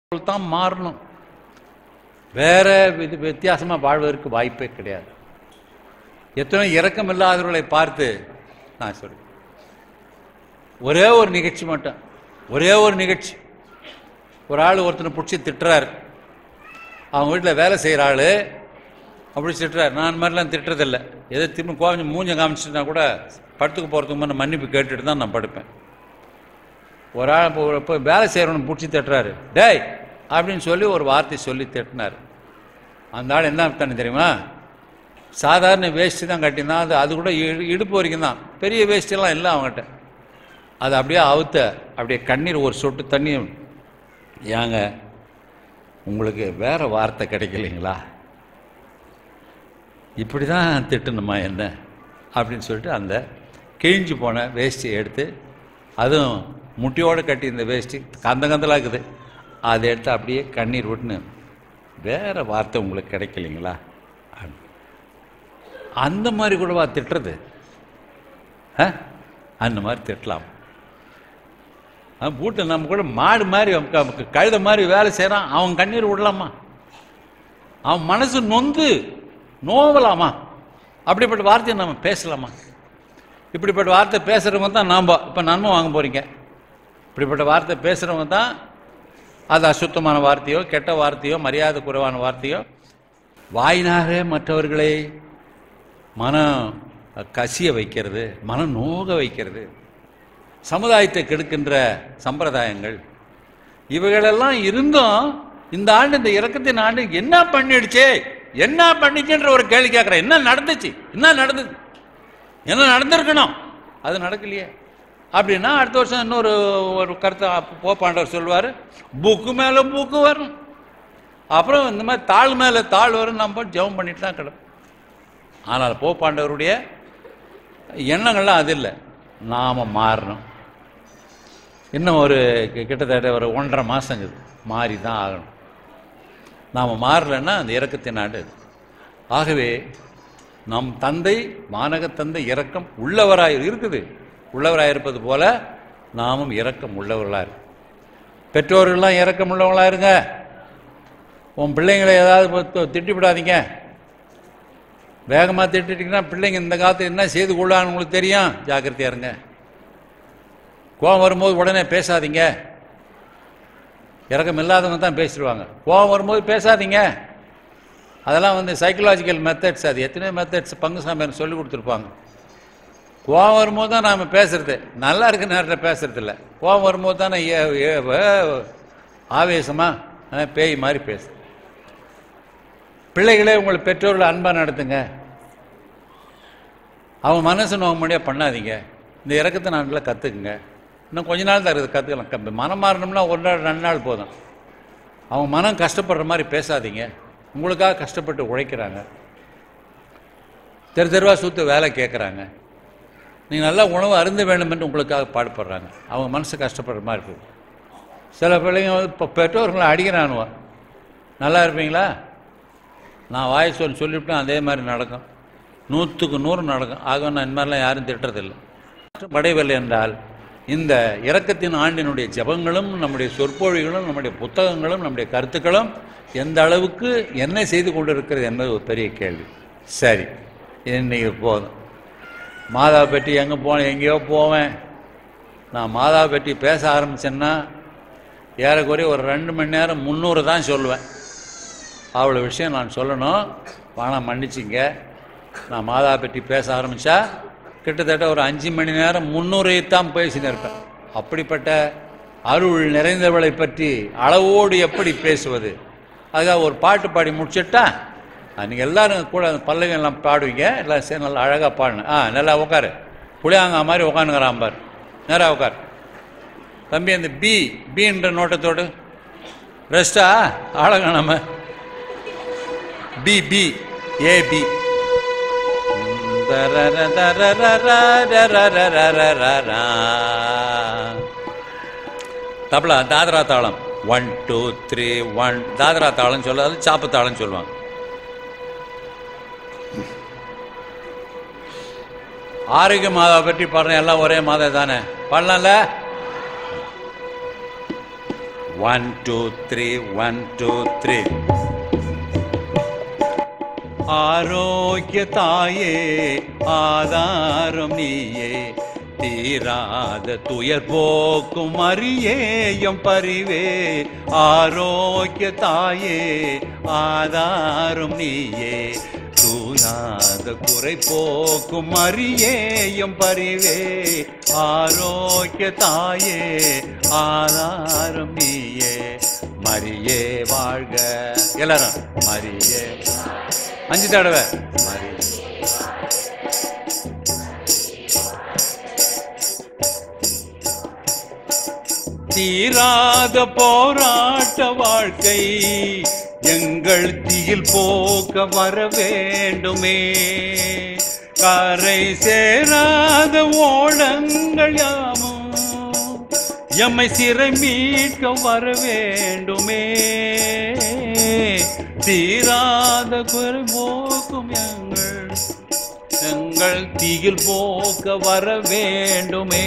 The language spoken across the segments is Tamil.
தான் மாறணும் வேற இது வித்தியாசமாக வாழ்வதற்கு வாய்ப்பே கிடையாது எத்தனை இரக்கம் இல்லாதவர்களை பார்த்து நான் சொல்றேன் ஒரே ஒரு நிகழ்ச்சி மட்டும் ஒரே ஒரு நிகழ்ச்சி ஒரு ஆள் ஒருத்தனை பிடிச்சி திட்டுறாரு அவங்க வீட்டில் வேலை செய்கிற ஆள் அப்படி திட்டுறாரு நான் அந்த மாதிரிலாம் திட்டுறதில்ல எதோ திரும்ப கோவம் மூஞ்ச காமிச்சிட்டுனா கூட படத்துக்கு போகிறதுக்கு முன்னே மன்னிப்பு கேட்டுட்டு தான் நான் படுப்பேன் ஒரு ஆள் இப்போ இப்போ வேலை செய்கிறவனை பிடிச்சி திட்டுறாரு டேய் அப்படின்னு சொல்லி ஒரு வார்த்தை சொல்லி திட்டினார் அந்த ஆள் என்ன அர்த்தம் தெரியுமா சாதாரண வேஷ்டி தான் கட்டியிருந்தான் அது அது கூட இடு- இடுப்பு வரைக்கும் தான் பெரிய வேஷ்டியெல்லாம் இல்லை அவங்ககிட்ட அது அப்படியே அவுத்த அப்படியே கண்ணீர் ஒரு சொட்டு தண்ணி ஏங்க உங்களுக்கு வேற வார்த்தை கிடைக்கலைங்களா இப்படி தான் திட்டணுமா என்ன அப்படின்னு சொல்லிட்டு அந்த கிழிஞ்சு போன வேஷ்டியை எடுத்து அதுவும் முட்டியோடு கட்டி இந்த வேஷ்டி கந்த கந்தலாக இருக்குது அதை எடுத்து அப்படியே கண்ணீர் விட்டுன்னு வேற வார்த்தை உங்களுக்கு கிடைக்கலைங்களா அப்படின்னு. அந்த மாதிரி கூடவா திட்டுறது ஆ? அந்த மாதிரி திட்டலாம் பூட்டு நம்ம கூட மாடு மாதிரி க- கழுத மாதிரி வேலை செய்கிறான் அவன் கண்ணீர் விடலாமா அவன் மனசு நொந்து நோவலாமா அப்படிப்பட்ட வார்த்தையை நம்ம பேசலாமா இப்படிப்பட்ட வார்த்தை பேசுகிறவங்க தான் நாம் இப்போ நன்மை வாங்க போகிறீங்க இப்படிப்பட்ட வார்த்தை பேசுகிறவங்க தான் அது அசுத்தமான வார்த்தையோ கெட்ட வார்த்தையோ மரியாதை குறைவான வார்த்தையோ வாயினாக மற்றவர்களை மனம் கசிய வைக்கிறது மனம் நோக வைக்கிறது சமுதாயத்தை கெடுக்கின்ற சம்பிரதாயங்கள் இவைகளெல்லாம் இருந்தும் இந்த ஆண்டு இந்த இறக்கத்தின் ஆண்டு என்ன பண்ணிடுச்சே என்ன பண்ணிச்சுன்ற ஒரு கேள்வி கேட்குறேன் என்ன நடந்துச்சு என்ன நடந்தது என்ன நடந்திருக்கணும் அது நடக்கலையே அப்படின்னா அடுத்த வருஷம் இன்னொரு ஒரு கருத்தை போப்பாண்டவர் சொல்லுவார் புக்கு மேலே புக்கு வரும் அப்புறம் இந்த மாதிரி தாள் மேலே தாள் வரும் நம்ம ஜெபம் பண்ணிட்டு தான் கிடப்போம் ஆனால் போப்பாண்டவருடைய எண்ணங்கள்லாம் அது இல்லை நாம் மாறணும் இன்னும் ஒரு கி- கிட்டத்தட்ட ஒரு ஒன்றரை மாதங்குது மாறி தான் ஆகணும் நாம் மாறலைன்னா அந்த இறக்கத்தின் ஆண்டு அது. ஆகவே நம் தந்தை வானக தந்தை இரக்கம் உள்ளவராய் இருக்குது உள்ளவராய் இருப்பது போல நாமும் இரக்கம் உள்ளவர்களாக இருக்கு பெற்றோர்கள்லாம் இரக்கம் உள்ளவங்களா இருங்க உன் பிள்ளைங்களை ஏதாவது பத்து திட்டி விடாதீங்க வேகமாக திட்டிட்டிங்கன்னா பிள்ளைங்க இந்த காலத்தில் என்ன செய்து கொள்ளான்னு உங்களுக்கு தெரியும் ஜாக்கிரதையா இருங்க கோவம் வரும்போது உடனே பேசாதீங்க இறக்கம் இல்லாதவங்க தான் பேசிடுவாங்க கோவம் வரும்போது பேசாதீங்க அதெல்லாம் வந்து சைக்கலாஜிக்கல் மெத்தட்ஸ் அது எத்தனையோ மெத்தட்ஸ் பங்குசாமியார் சொல்லி கொடுத்துருப்பாங்க கோவம் வரும்போது தான் நாம் பேசுறது நல்லா இருக்க நேரத்தில் பேசுறது இல்லை கோவம் வரும்போது தானே ஏ- ஏ- வே- ஆவேசமா அஹ், பேய் மாதிரி பேசு பிள்ளைகளே உங்களை பெற்றோர்களை அன்பாக நடத்துங்க அவங்க மனசு நோக முடியாது பண்ணாதீங்க இந்த இறக்கத்தை நாட்டில் கற்றுக்குங்க இன்னும் கொஞ்ச நாள் தான் இருக்குது கற்றுக்கலாம் க- மனம் மாறணும்னா ஒரு நாள் ரெண்டு நாள் போதும் அவங்க மனம் கஷ்டப்படுற மாதிரி பேசாதீங்க உங்களுக்காக கஷ்டப்பட்டு உழைக்கிறாங்க தெரு தெருவா சுற்று வேலை கேட்குறாங்க நீங்கள் நல்லா உணவு அருந்த வேண்டும் என்று உங்களுக்காக பாடுபடுறாங்க அவங்க மனசு கஷ்டப்படுற மாதிரி இருக்குது சில பிள்ளைங்க வந்து இப்போ பெற்றோர்களை அடிக்கிறானுவ நல்லா இருப்பீங்களா நான் வாய் சொல்லி சொல்லிவிட்டேன் அதே மாதிரி நடக்கும் நூற்றுக்கு நூறு நடக்கும் ஆக நான் இந்த மாதிரிலாம் யாரும் திட்டுறதில்லை படையவில்லை என்றால் இந்த இரக்கத்தின் ஆண்டினுடைய ஜெபங்களும் நம்முடைய சொற்பொழிகளும் நம்முடைய புத்தகங்களும் நம்முடைய கருத்துக்களும் எந்த அளவுக்கு என்ன செய்து கொண்டிருக்கிறது என்பது ஒரு பெரிய கேள்வி சரி இன்னைக்கு போதும் மாதா பெட்டி எங்கே போனேன் எங்கேயோ போவேன் நான் மாதா பெட்டி பேச ஆரம்பிச்சேன்னா ஏறக்குறைய ஒரு ரெண்டு மணி நேரம் முந்நூறு தான் சொல்லுவேன் அவ்வளோ விஷயம் நான் சொல்லணும் வாணம் மன்னிச்சிங்க நான் மாதா பற்றி பேச ஆரம்பித்தா கிட்டத்தட்ட ஒரு அஞ்சு மணி நேரம் முன்னுரையைத்தான் பேசின்னு இருப்பேன் அப்படிப்பட்ட அருள் நிறைந்தவளை பற்றி அளவோடு எப்படி பேசுவது அதுக்காக ஒரு பாட்டு பாடி முடிச்சிட்டா நீங்கள் எல்லாரும் கூட அந்த பல்லவி எல்லாம் பாடுவீங்க எல்லாம் சரி நல்லா அழகாக பாடணும் ஆ நல்லா உட்காரு புளியாங்கா மாதிரி உட்காந்துக்கிறான் பார் நேராக உட்கார் தம்பி அந்த பி பீன்ற நோட்டத்தோடு ரெஸ்டா ஆழங்க நம்ம B B A B tabla Dadra தாளம் one two three one Dadra தாளம் சொல்லாது சாப்பு தாளம் சொல்லுவாங்க ஆரோக்கிய மாதா பற்றி பாடுறேன் எல்லாம் ஒரே மாதம் தானே பாடலாம்ல one two three one two three ஆரோக்கிய தாயே ஆதாரம் நீயே தீராத துயர் போக்கும் அரியேயம் பரிவே ஆரோக்கிய தாயே ஆதாரம் நீயே தூயாத குறை போக்கும் அரியேயம் பரிவே ஆரோக்கிய தாயே ஆதாரம் நீயே மரியே வாழ்க எல்லாரும் மரியே அஞ்சு தடவை மரியே தீராத போராட்ட வாழ்க்கை எங்கள் தீயில் போக்க வர வேண்டுமே கரை சேராத ஓடங்கள் யாமும் எம்மை சிறை மீட்க வர வேண்டுமே தீராத குறை போக்கும் எங்கள் எங்கள் தீயில் போக்க வர வேண்டுமே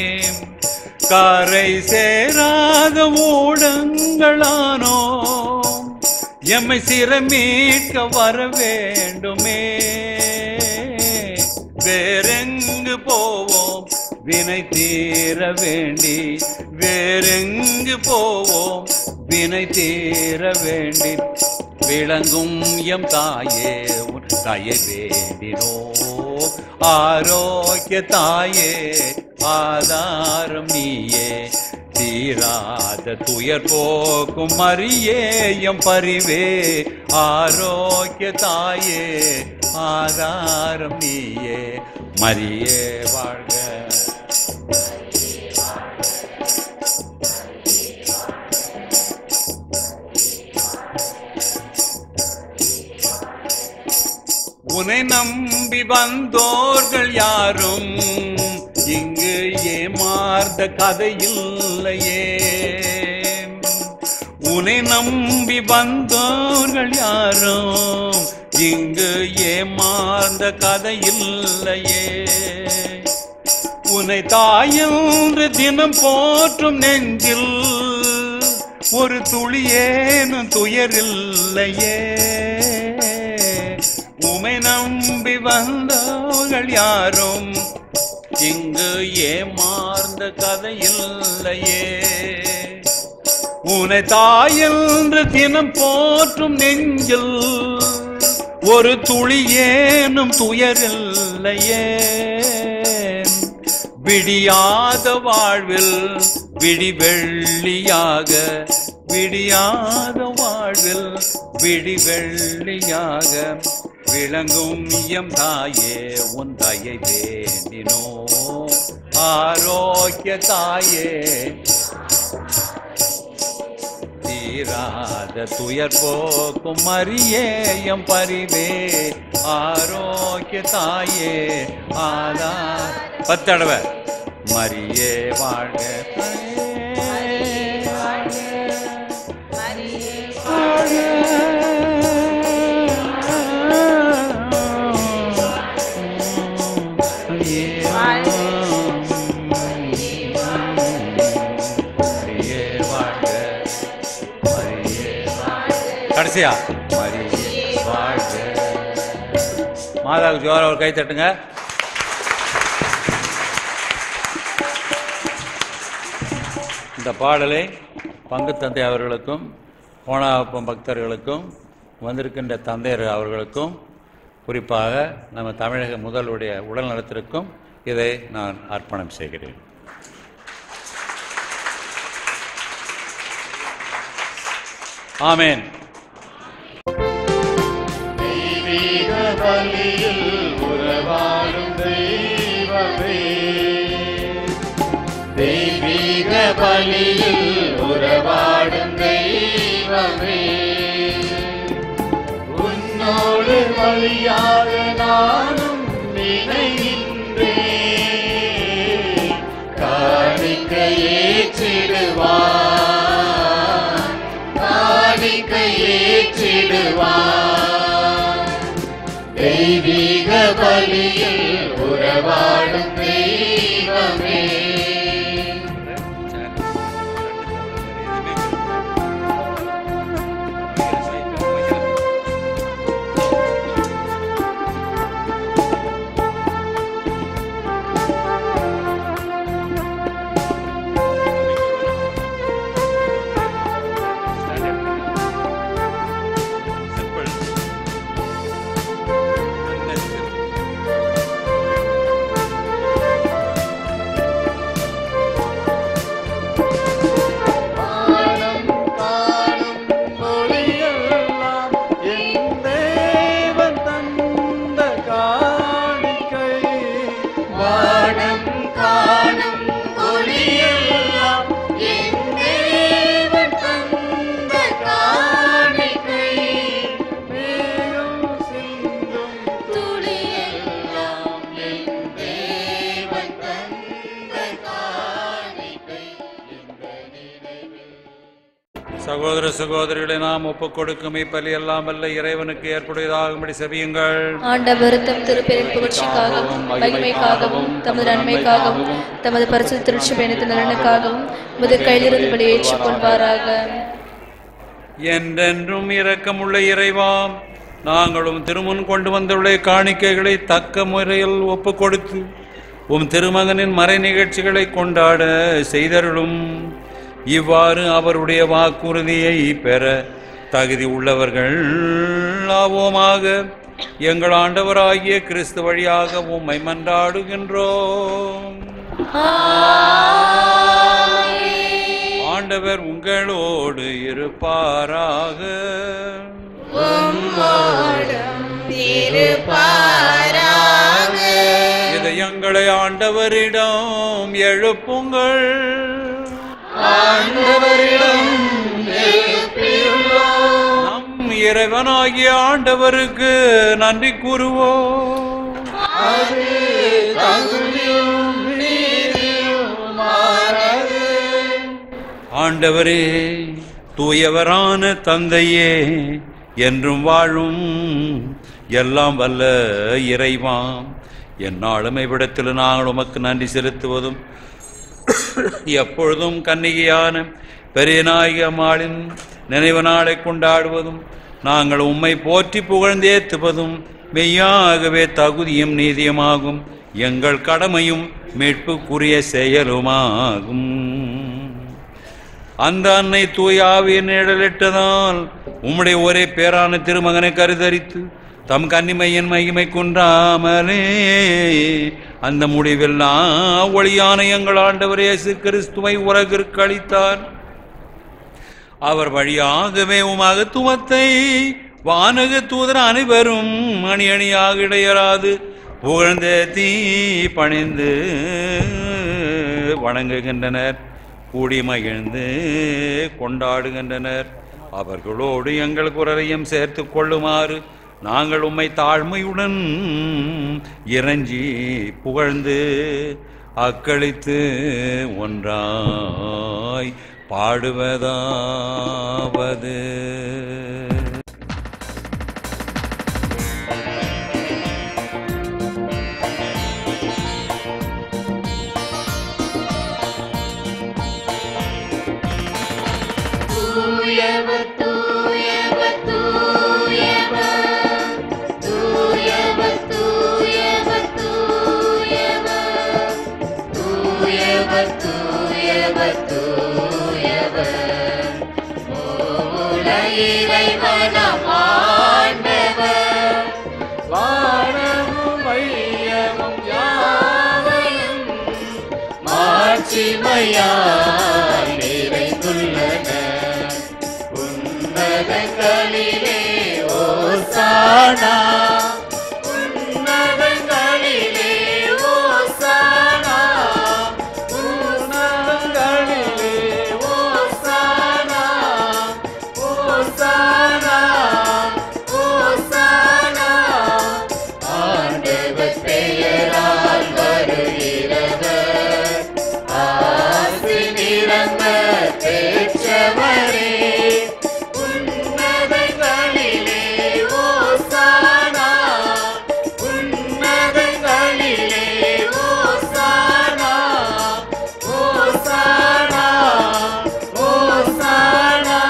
கரை சேராத ஊடங்களானோ எம்மை சிறை மீட்க வர வேண்டுமே வேறெங்கு போவோம் வினை தீர வேண்டி வேறெங்கு போவோம் வினை தீர வேண்டி விளங்கும் எம் தாயே உன் தாயை வேண்டினோ ஆரோக்கிய தாயே ஆதாரம் நீயே தீராத துயர் போக்கும் மரியே எம் பரிவே ஆரோக்கிய தாயே ஆதாரம் நீயே மரியே வாழ்க உன்னை நம்பி வந்தோர்கள் யாரும் இங்கு ஏமாந்த கதையில்லையே உன்னை நம்பி வந்தோர்கள் யாரும் இங்கு ஏமாந்த கதையில்லையே உன்னை தாயென்று தினம் போற்றும் நெஞ்சில் ஒரு துளியேனும் துயரில்லையே உமை நம்பி வந்தவர்கள் யாரும் இங்கு ஏமாந்த கதையில்லையே உனை தாயென்று தினம் போற்றும் நெஞ்சில் ஒரு துளியேனும் துயரில்லையே விடியாத வாழ்வில் விடி வெள்ளியாக விடியாத வாழ்வில் விடி வெள்ளியாக விளங்கும் எம் தாயே உன் தாயை வேண்டினோ ஆரோக்கிய தாயே தீராத துயர் போக்கும் மரியேயம் பரிவே ஆரோக்கிய தாயே ஆதா பத்தடவை மரியே வாழ்க மரியே வாழ்க மரியே கடைசியா மரியே வாழ்க மாதாவுக்கு ஜோர ஒரு கை தட்டுங்க இந்த பாடலை பங்கு தந்தை அவர்களுக்கும் கோணாவப்பம் பக்தர்களுக்கும் வந்திருக்கின்ற தந்தையர் அவர்களுக்கும் குறிப்பாக நம்ம தமிழக முதல்வருடைய உடல் நலத்திற்கும் இதை நான் அர்ப்பணம் செய்கிறேன் ஆமென் தெய்வீக பலியில் உறவாடும் தெய்வமே தெய்வீக பலியில் உறவாடும் தெய்வமே உன்னோடு வழியாக நானும் நினைகின்றேன் காணிக்க ஏற்றிடுவான் காணிக்க ஏற்றிடுவான் தெய்வீக பலியில் உறவாடும் தெய்வமே சகோதர சகோதரிகளை நாம் ஒப்புக் கொடுக்கும் இப்பலி எல்லாம் வல்ல இறைவனுக்கு ஏற்புடையதாகும்படி செவியுங்கள் ஆண்டவர் தம் திருப்பெரும் புகழ்ச்சிக்காகவும் மகிமைக்காகவும் தமது நன்மைக்காகவும் தமது பரிசு திருச்சி பயணத்தின் நலனுக்காகவும் உமது கையிலிருந்து பலி ஏற்றுக்கொள்வாராக என்றென்றும் இரக்கமுள்ள இறைவாம் நாங்களும் திருமுன் கொண்டு வந்துள்ள காணிக்கைகளை தக்க முறையில் ஒப்புக் கொடுத்து உம் திருமகனின் மறை நிகழ்ச்சிகளை கொண்டாட செய்தருளும் இவ்வாறு அவருடைய வாக்குறுதியை பெற தகுதி உள்ளவர்கள் ஆவோமாக எங்கள் ஆண்டவராகிய கிறிஸ்து வழியாக உம்மை மன்றாடுகின்றோம் ஆண்டவர் உங்களோடு இருப்பாராக இதயங்களை ஆண்டவரிடம் எழுப்புங்கள் ஆண்டவரிடம் நம் இறைவனாகிய ஆண்டவருக்கு நன்றி கூறுவோம் ஆண்டவரே தூயவரான தந்தையே என்றும் வாழும் எல்லாம் வல்ல இறைவாம் எந்நாளும் இவ்விடத்தில் நாங்கள் உமக்கு நன்றி செலுத்துவதும் எப்பொழுதும் கன்னிகையான பெரிய நாயகி அம்மாளின் நினைவு நாளை கொண்டாடுவதும் நாங்கள் உம்மை போற்றி புகழ்ந்தேத்துவதும் மெய்யாகவே தகுதியும் நீதியுமாகும் எங்கள் கடமையும் மீட்புக்குரிய செயலுமாகும் அந்த அன்னை தூயாவின் நிழலிட்டதால் உம்முடைய ஒரே பேரான திருமகனை கருதரித்து தம் கன்னிமையின் மகிமை குன்றாமலே அந்த முடிவெல்லா ஒளியான எங்கள் ஆண்டவர் இயேசு கிறிஸ்துவை உலகிற்கு அளித்தார் அவர் வழியாகவே உம் அகத்துவத்தை வானக தூதர் அனைவரும் அணி அணியாக இடையராது புகழ்ந்த தீ பணிந்து வணங்குகின்றனர் கூடி மகிழ்ந்து கொண்டாடுகின்றனர் அவர்களோடு எங்கள் குரலையும் சேர்த்து கொள்ளுமாறு நாங்கள் உம்மை தாழ்மையுடன் இறைஞ்சி புகழ்ந்து அக்களித்து ஒன்றாய் பாடுவதாவது தூயவர் தூயவர் தூயவர் தூயவர் தூயவர் தூயவர் தூயவர் தூயவர் தூயவர் மூல இறைவனம் ஆண்டவர் வானமும் வையமும் யாவையும் மாட்சிமையால் நிறைந்துள்ளன உன்னதங்களிலே ஓசானா உன்னதங்களிலே ஓசானா உன்னதங்களிலே ஓசானா ஓசானா ஓசானா ஆண்டவர் பெயரால் வருகிறவர் ஆசி நிரம்ப பெற்றவரே உன்னதங்களிலே ஓசானா உன்னதங்களிலே ஓசானா ஓசானா ஓசானா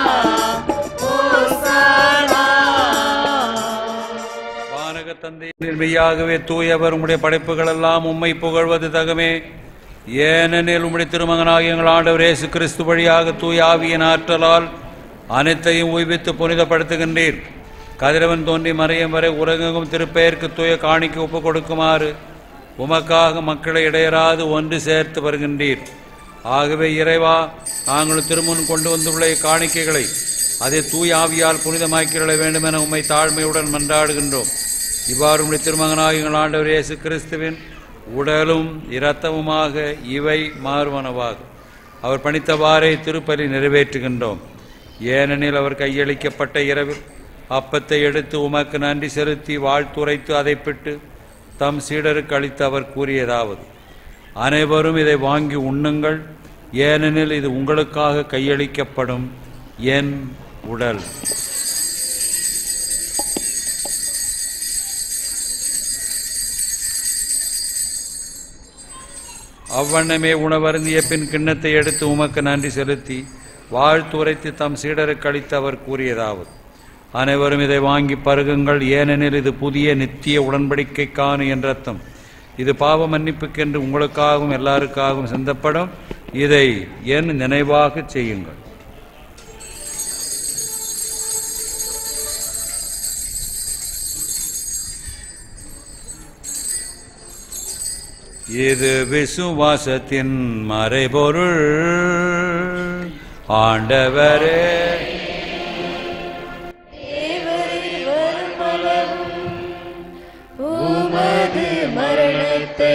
ஓசானா வானக தந்தையின் மெய்யாகவே தூயவர் உம்முடைய படைப்புகள் எல்லாம் உம்மை புகழ்வது தகமே ஏனெனில் உம்முடைய திருமகனாகிய எங்கள் ஆண்டவர் இயேசு கிறிஸ்து வழியாக தூய ஆவியின் ஆற்றலால் அனைத்தையும் உய்வித்து புனிதப்படுத்துகின்றீர் கதிரவன் தோன்றி மறையும் வரை உலகெங்கும் திருப்பெயருக்கு தூய காணிக்கு ஒப்புக் கொடுக்குமாறு உமக்காக மக்களை இடையராது ஒன்று சேர்த்து வருகின்றீர் ஆகவே இறைவா நாங்கள் திருமுன் கொண்டு வந்துள்ள காணிக்கைகளை அதை தூய ஆவியால் புனிதமாக்கிட வேண்டும் என உம்மை தாழ்மையுடன் மன்றாடுகின்றோம் இவ்வாறு உம்முடைய திருமகனாக எங்கள் ஆண்டவர் இயேசு கிறிஸ்துவின் உடலும் இரத்தமுமாக இவை மாறுவனவாகும் அவர் பணித்தவாறே திருப்பலி நிறைவேற்றுகின்றோம் ஏனெனில் அவர் கையளிக்கப்பட்ட இரவில் அப்பத்தை எடுத்து உமக்கு நன்றி செலுத்தி வாழ்த்துரைத்து அதை பிட்டு தம் சீடருக்கு அளித்து அவர் கூறியதாவது அனைவரும் இதை வாங்கி உண்ணுங்கள் ஏனெனில் இது உங்களுக்காக கையளிக்கப்படும் என் உடல் அவ்வண்ணமே உணவருந்திய பின் கிண்ணத்தை எடுத்து உமக்கு நன்றி செலுத்தி வாழ்த்துரைத்து தம் சீடருக்கு அளித்து அவர் கூறியதாவது அனைவரும் இதை வாங்கி பருகுங்கள் ஏனெனில் இது புதிய நித்திய உடன்படிக்கைக்கான என் ரத்தம் இது பாவ மன்னிப்புக்கென்று உங்களுக்காகவும் எல்லாருக்காகவும் சிந்தப்படும் இதை என் நினைவாக செய்யுங்கள் இது விசுவாசத்தின் மறைபொருள் ஆண்டவரே உமது மரணத்தை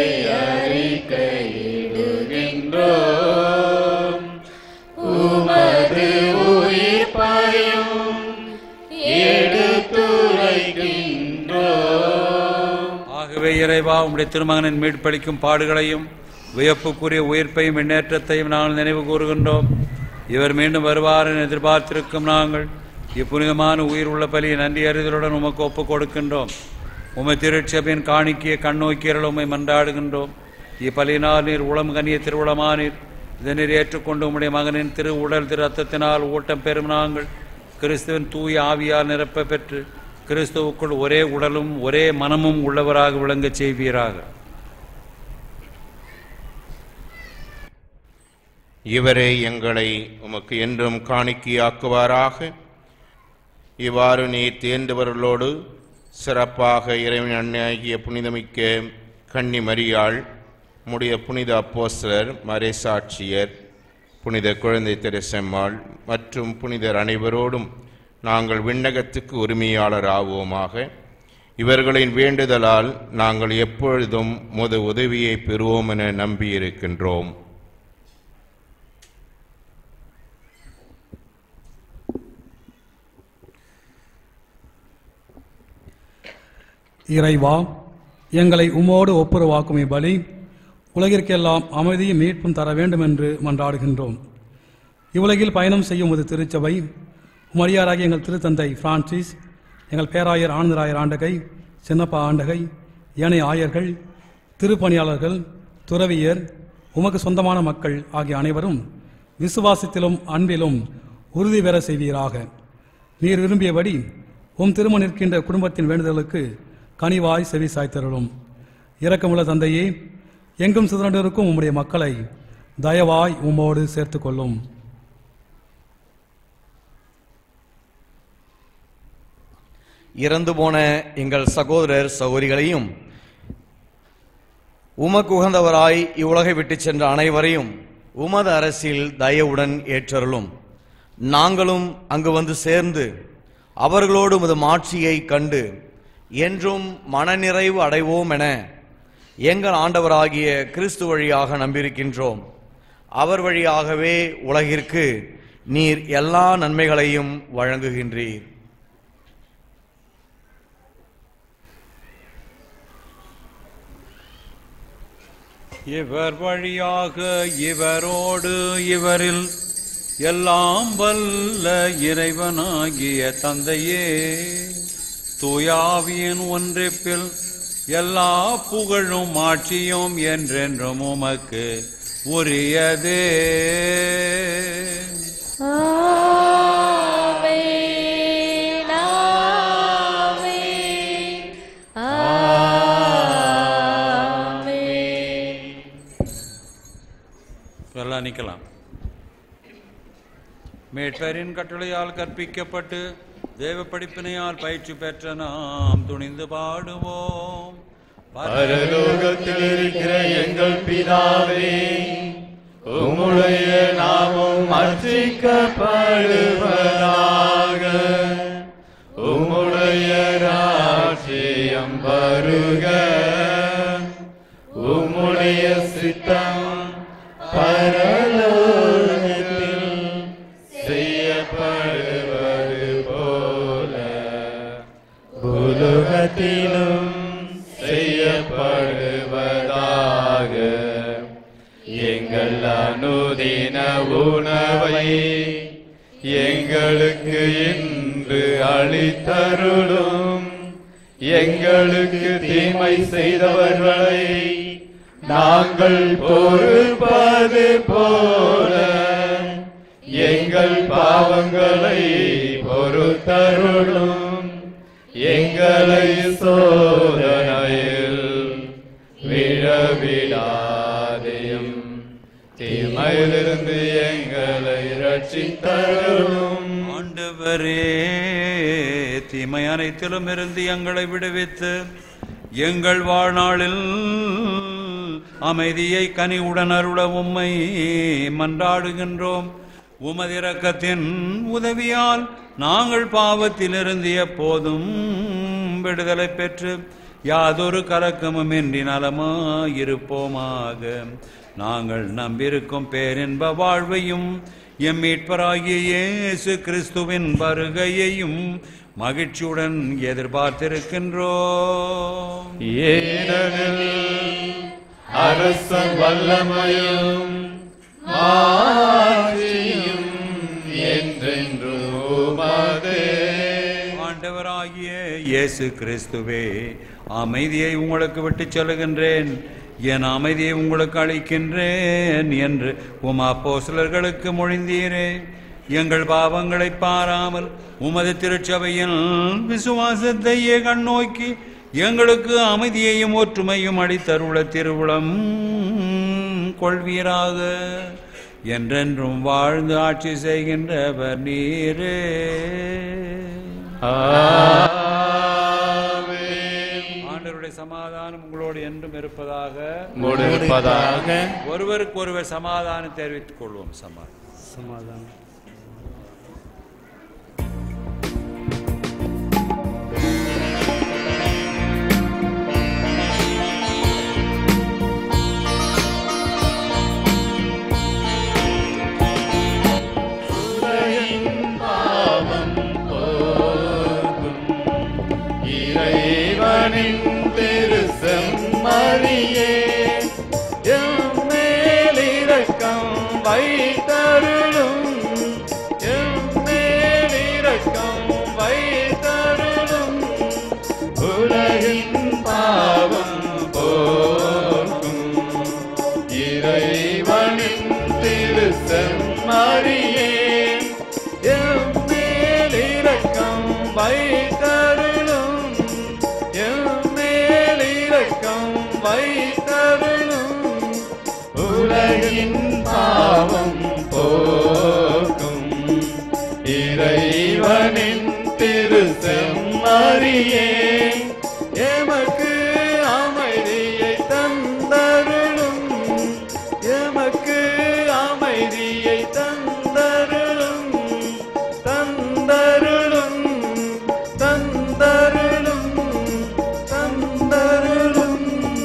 அறிக்கையிடுகின்றோம் உமது உயிர் பாயும் எடுத்துரைக்கின்றோம் ஆகவே இறைவா உம்முடைய திருமகனின் மீட்பளிக்கும் பாடுகளையும் வியப்புக்குரிய உயிர்ப்பையும் முன்னேற்றத்தையும் நாங்கள் நினைவு கூறுகின்றோம் இவர் மீண்டும் வருவார் என எதிர்பார்த்திருக்கும் நாங்கள் இப்புனிதமான உயிர் உள்ள பலியை நன்றி அறிதலுடன் உமக்கு ஒப்புக் கொடுக்கின்றோம் உமை திருச்சபையின் காணிக்கையை கண்ணோக்கியர்கள் உம்மை மன்றாடுகின்றோம் இப்பலியினால் நீர் உளம் கனிய திருவுளமானீர் இதை நீர் ஏற்றுக்கொண்டு உம்முடைய மகனின் திரு உடல் திரு ரத்தத்தினால் ஊட்டம் பெறும் நாங்கள் கிறிஸ்துவின் தூய ஆவியால் நிரப்ப பெற்று கிறிஸ்துவுக்குள் ஒரே உடலும் ஒரே மனமும் உள்ளவராக விளங்கச் செய்வீராக இவரே எங்களை உமக்கு என்றும் காணிக்கையாக்குவாராக இவ்வாறு நீர் தேர்ந்தவர்களோடு சிறப்பாக இறைவன் அன்னையாகிய புனிதமிக்க கன்னி மரியாள் முடைய புனித அப்போஸ்தலர் மறைசாட்சியர் புனித குழந்தை தெரசம்மாள் மற்றும் புனிதர் அனைவரோடும் நாங்கள் விண்ணகத்துக்கு உரிமையாளர் ஆவோமாக இவர்களின் வேண்டுதலால் நாங்கள் எப்பொழுதும் முத உதவியை பெறுவோம் என நம்பியிருக்கின்றோம் இறைவா எங்களை உம்மோடு ஒப்புரவாக்கும் இப்பலி உலகிற்கெல்லாம் அமைதியும் மீட்பும் தர வேண்டும் என்று மன்றாடுகின்றோம் இவ்வுலகில் பயணம் செய்யும் ஒரு திருச்சபை உமரியாராகிய எங்கள் திருத்தந்தை பிரான்சிஸ் எங்கள் பேராயர் ஆனந்தராயர் ஆண்டகை சின்னப்பா ஆண்டகை ஏனைய ஆயர்கள் திருப்பணியாளர்கள் துறவியர் உமக்கு சொந்தமான மக்கள் ஆகிய அனைவரும் விசுவாசத்திலும் அன்பிலும் உறுதி பெற செய்வீராக நீர் விரும்பியபடி உம் திருமண நிற்கின்ற குடும்பத்தின் வேண்டுதலுக்கு கனிவாய் செவி சாய்த்தருளும் இரக்கமுள்ள தந்தையே எங்கும் சிதறண்டிருக்கும் உம்முடைய மக்களை தயவாய் உம்மோடு சேர்த்துக் கொள்ளும் இறந்து போன எங்கள் சகோதரர் சகோதரிகளையும் உமக்கு உகந்தவராய் இவ்வுலகை விட்டுச் சென்ற அனைவரையும் உமது அரசில் தயவுடன் ஏற்றருளும் நாங்களும் அங்கு வந்து சேர்ந்து அவர்களோடு உமது மாட்சியை கண்டு என்றும் மனநிறைவு அடைவோம் என எங்கள் ஆண்டவராகிய கிறிஸ்து வழியாக நம்பியிருக்கின்றோம் அவர் வழியாகவே உலகிற்கு நீர் எல்லா நன்மைகளையும் வழங்குகின்றீர் இவர் வழியாக இவரோடு இவரில் எல்லாம் வல்ல இறைவனாகிய தந்தையே தூயாவியின் ஒன்றிப்பில் எல்லா புகழும் ஆட்சியும் என்றென்றும் உமக்கு உரியதே ஆமென், ஆமென், ஆமென். எல்லாம் நிற்கலாம் மேட்பரின் கட்டளையால் கற்பிக்கப்பட்டு தேவ படிப்பினையால் பயிற்சி பெற்ற நாம் துணிந்து பாடுவோம் பரலோகத்தில் இருக்கிற எங்கள் பிதாவே உம்முடைய நாமம் அர்ச்சிக்கப்படுவதாக உம்முடைய ராஜ்யம் வருக உம்முடைய சித்தம் பரலோகத்தில் செய்யப்படுவது போல உலகத்திலும் செய்யப்படுவதாக எங்கள் அனுதின உணவை எங்களுக்கு என்று அளித்தருளும் எங்களுக்கு தீமை செய்தவர்களை நாங்கள் பொறுப்பது போல எங்கள் பாவங்களை பொறுத்தருளும் எங்களை சோதனையில் விழவிடாதேயும் தீமையிலிருந்து எங்களை ரட்சித்தருளும் ஆண்டவரே தீமை அனைத்திலும் இருந்து எங்களை விடுவித்து எங்கள் வாழ்நாளில் அமைதியை கனிவுடன் அருள உம்மை மன்றாடுகின்றோம் உமது இரக்கத்தின் உதவியால் நாங்கள் பாவத்திலிருந்து எப்போதும் விடுதலை பெற்று யாதொரு கலக்கமுமின்றி நலமாயிருப்போமாக நாங்கள் நம்பியிருக்கும் பேரின்ப வாழ்வையும் எம் மீட்பராகிய இயேசு கிறிஸ்துவின் வருகையையும் மகிழ்ச்சியுடன் எதிர்பார்த்திருக்கின்றோம் ஏனெனில் அரசன் வல்லமையும் மாட்சியும் என்றென்றும் உமதே ஆண்டவராகிய இயேசு கிறிஸ்துவே அமைதியை உங்களுக்கு விட்டுச் செல்கின்றேன் என் அமைதியை உங்களுக்கு அளிக்கின்றேன் என்று உம் அப்போஸ்தலர்களுக்கு மொழிந்தீரே எங்கள் பாவங்களை பாராமல் உமது திருச்சபையின் விசுவாசத்தையே கண்ணோக்கி எங்களுக்கு அமைதியையும் ஒற்றுமையும் அளித்தருள திருவுளம் கொள்வீராக என்றென்றும் வாழ்ந்து ஆட்சி செய்கின்றவர் நீரே ஆமென். ஆண்டவருடைய சமாதானம் உங்களோடு என்றும் இருப்பதாக முடிப்பதாக ஒருவருக்கு ஒருவர் சமாதானம் தெரிவித்துக் கொள்வோம் சமாதானம் சமாதானம் பாவம் போகும் இறைவனின் திருசெம்மறியே எம் மேலிரக்கம் வைத்தருளும் எம் மேலிரக்கம் வைத்தருளும் உலகின் பாவம் போக்கும் இறைவனின் திருசெம்மறியே எம் மேலிரக்கம் வைத்தருளும் எம் மேலிரக்கம் வைத்தருளும் உலகின் பாவம் போக்கும் இறைவனின் திருசெம்மறியே எமக்கு அமைதியை தந்தருளும் எமக்கு அமைதியை தந்தருளும் தந்தருளும் தந்தருளும் தந்தருளும்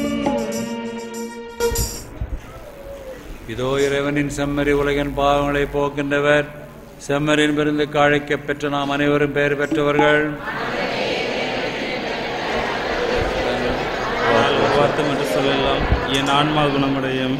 இதோ இறைவனின் செம்மறி உலகின் பாவங்களை போக்கின்றவர் செம்மறின் விருந்து அழைக்கப் பெற்ற நாம் அனைவரும் பெயர் பெற்றவர்கள் வார்த்தம் என்று சொல்லலாம் என் ஆன்மா குணமடையும்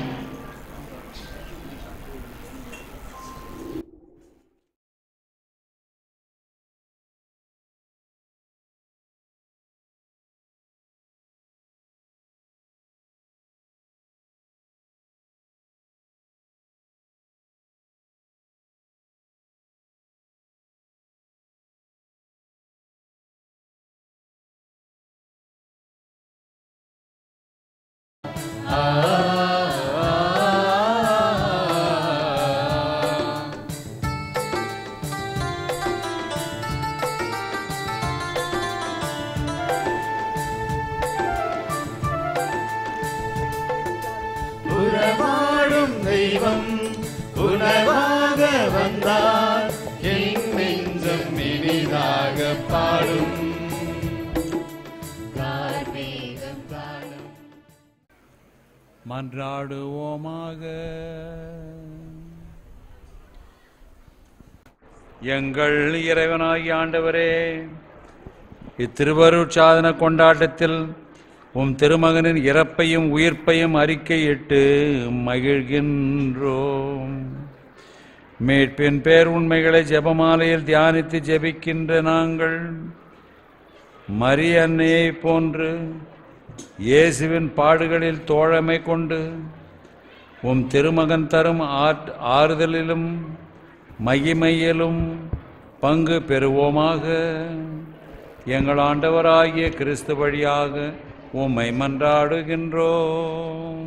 உறவாடும் தெய்வம் உணவாக வந்தார் என் நெஞ்சம் இனிதாக பாடும் கார்மேகம் காணும் மன்றாடுவோமாக எங்கள் இறைவனாகிய ஆண்டவரே இத்திருவருட் சாதன கொண்டாட்டத்தில் உம் திருமகனின் இறப்பையும் உயிர்ப்பையும் அறிக்கையிட்டு மகிழ்கின்றோம் மீட்பின் பேர் உண்மைகளை ஜெபமாலையில் தியானித்து ஜெபிக்கின்ற நாங்கள் மரிய அன்னையைப் போன்று இயேசுவின் பாடுகளில் தோழமை கொண்டு உம் திருமகன் தரும் ஆற்- ஆறுதலிலும் மகிமையிலும் பங்கு பெறுவோமாக எங்கள் ஆண்டவராகிய கிறிஸ்து வழியாக உம்மை மன்றாடுகின்றோம்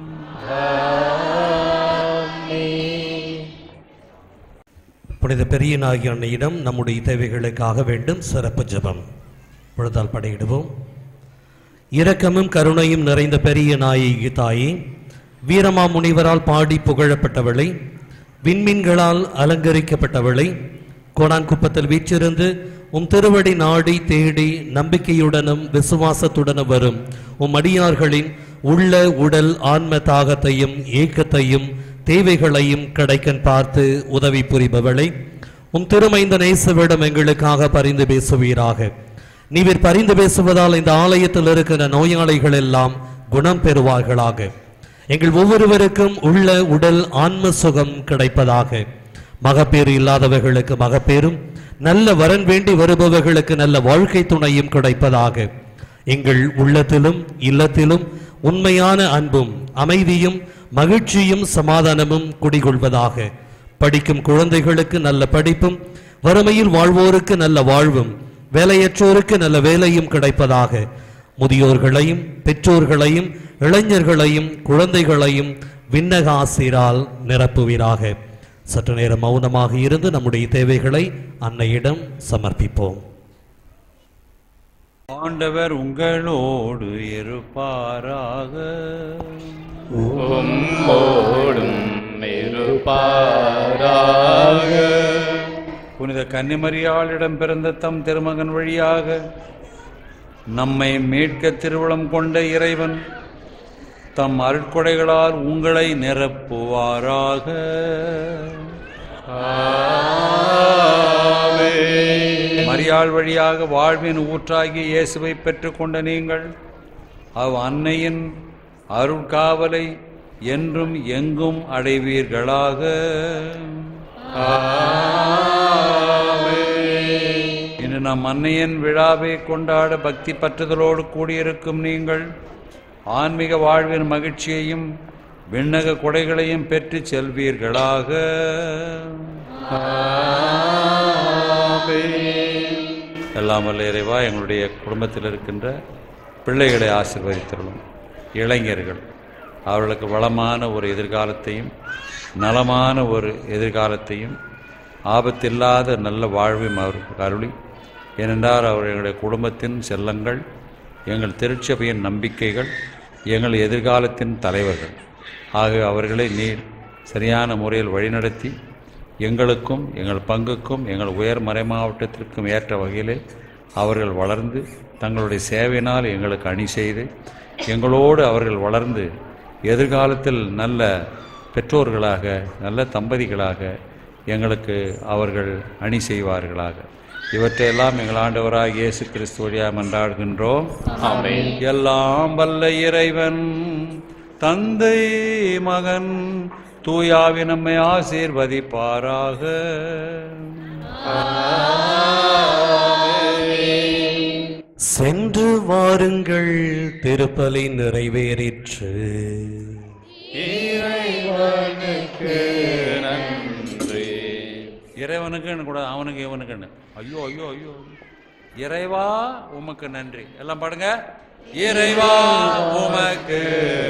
புனித பெரியனாகிய அன்னையிடம் நம்முடைய தேவைகளுக்காக வேண்டும் சிறப்பு ஜெபம் பொழுதால் படையிடுவோம் இரக்கமும் கருணையும் நிறைந்த பெரிய நாயகி தாயே வீரமா முனிவரால் பாடி புகழப்பட்டவளை விண்மீன்களால் அலங்கரிக்கப்பட்டவளை கோடாங்குப்பத்தில் வீற்றிருந்து உம் திருவடி நாடி தேடி நம்பிக்கையுடனும் விசுவாசத்துடனும் வரும் உம் அடியார்களின் உள்ள உடல் ஆன்ம தாகத்தையும் ஏக்கத்தையும் தேவைகளையும் கிடைக்கன் பார்த்து உதவி புரிபவளை உம் திருமைந்த நேசவிடம் எங்களுக்காக பரிந்து பேசுவீராக நீவிர் பரிந்து பேசுவதால் இந்த ஆலயத்தில் இருக்கிற நோயாளிகள் எல்லாம் குணம் பெறுவார்களாக எங்கள் ஒவ்வொருவருக்கும் உள்ள உடல் ஆன்ம சுகம் கிடைப்பதாக மகப்பேறு இல்லாதவர்களுக்கு மகப்பேரும் நல்ல வரன் வேண்டி வருபவர்களுக்கு நல்ல வாழ்க்கை துணையும் கிடைப்பதாக எங்கள் உள்ளத்திலும் இல்லத்திலும் உண்மையான அன்பும் அமைதியும் மகிழ்ச்சியும் சமாதானமும் குடிகொள்வதாக படிக்கும் குழந்தைகளுக்கு நல்ல படிப்பும் வறுமையில் வாழ்வோருக்கு நல்ல வாழ்வும் வேலையற்றோருக்கு நல்ல வேலையும் கிடைப்பதாக முதியோர்களையும் பெற்றோர்களையும் இளைஞர்களையும் குழந்தைகளையும் விண்ணக ஆசிரால் நிரப்புவீராக சற்று நேரம் மௌனமாக இருந்து நம்முடைய தேவைகளை அன்னையிடம் சமர்ப்பிப்போம் ஆண்டவர் உங்களோடு இருப்பாராக உம்மோடும் இருப்பாராக புனித கன்னிமரியாளிடம் பிறந்த தம் திருமகன் வழியாக நம்மை மீட்க திருவுளம் கொண்ட இறைவன் தம் அருட்கொடைகளால் உங்களை நிரப்புவாராக மரியாள் வழியாக வாழ்வின் ஊற்றாகிய இயேசுவை பெற்றுக்கொண்ட நீங்கள் அவ் அன்னையின் அருட்காவலை என்றும் எங்கும் அடைவீர்களாக இன்று நம் அன்னையின் விழாவை கொண்டாட பக்தி பற்றுதலோடு கூடியிருக்கும் நீங்கள் ஆன்மீக வாழ்வின் மகிழ்ச்சியையும் விண்ணக கொடைகளையும் பெற்று செல்வீர்களாக எல்லாம் வல்ல இறைவா எங்களுடைய குடும்பத்தில் இருக்கின்ற பிள்ளைகளை ஆசீர்வதித்தருளும் இளைஞர்கள் அவர்களுக்கு வளமான ஒரு எதிர்காலத்தையும் நலமான ஒரு எதிர்காலத்தையும் ஆபத்தில்லாத நல்ல வாழ்வையும் அவருக்கு அருளி ஏனென்றால் அவர் எங்களுடைய குடும்பத்தின் செல்லங்கள் எங்கள் திருச்சபையின் நம்பிக்கைகள் எங்கள் எதிர்காலத்தின் தலைவர்கள் ஆக அவர்களை நீர் சரியான முறையில் வழிநடத்தி எங்களுக்கும் எங்கள் பங்குக்கும் எங்கள் உயர் மறை மாவட்டத்திற்கும் ஏற்ற வகையிலே அவர்கள் வளர்ந்து தங்களுடைய சேவையினால் எங்களுக்கு அணி செய்து எங்களோடு அவர்கள் வளர்ந்து எதிர்காலத்தில் நல்ல பெற்றோர்களாக நல்ல தம்பதிகளாக எங்களுக்கு அவர்கள் அணி செய்வார்களாக இவற்றையெல்லாம் எங்கள் ஆண்டவராக இயேசு கிறிஸ்து வழியாக மன்றாடுகின்றோம் ஆமென். எல்லாம் வல்ல இறைவன் தந்தை மகன் தூயாவி நம்மை ஆசீர்வதிப்பாராக சென்று வாருங்கள் திருப்பலி நிறைவேறிற்று இறைவனுக்கு நன்றி இறைவனுக்கு கூட அவனுக்கு இவனுக்குன்னு ஐயோ ஐயோ ஐயோ இறைவா உமக்கு நன்றி எல்லாம் பாடுங்க இறைவா உமக்கு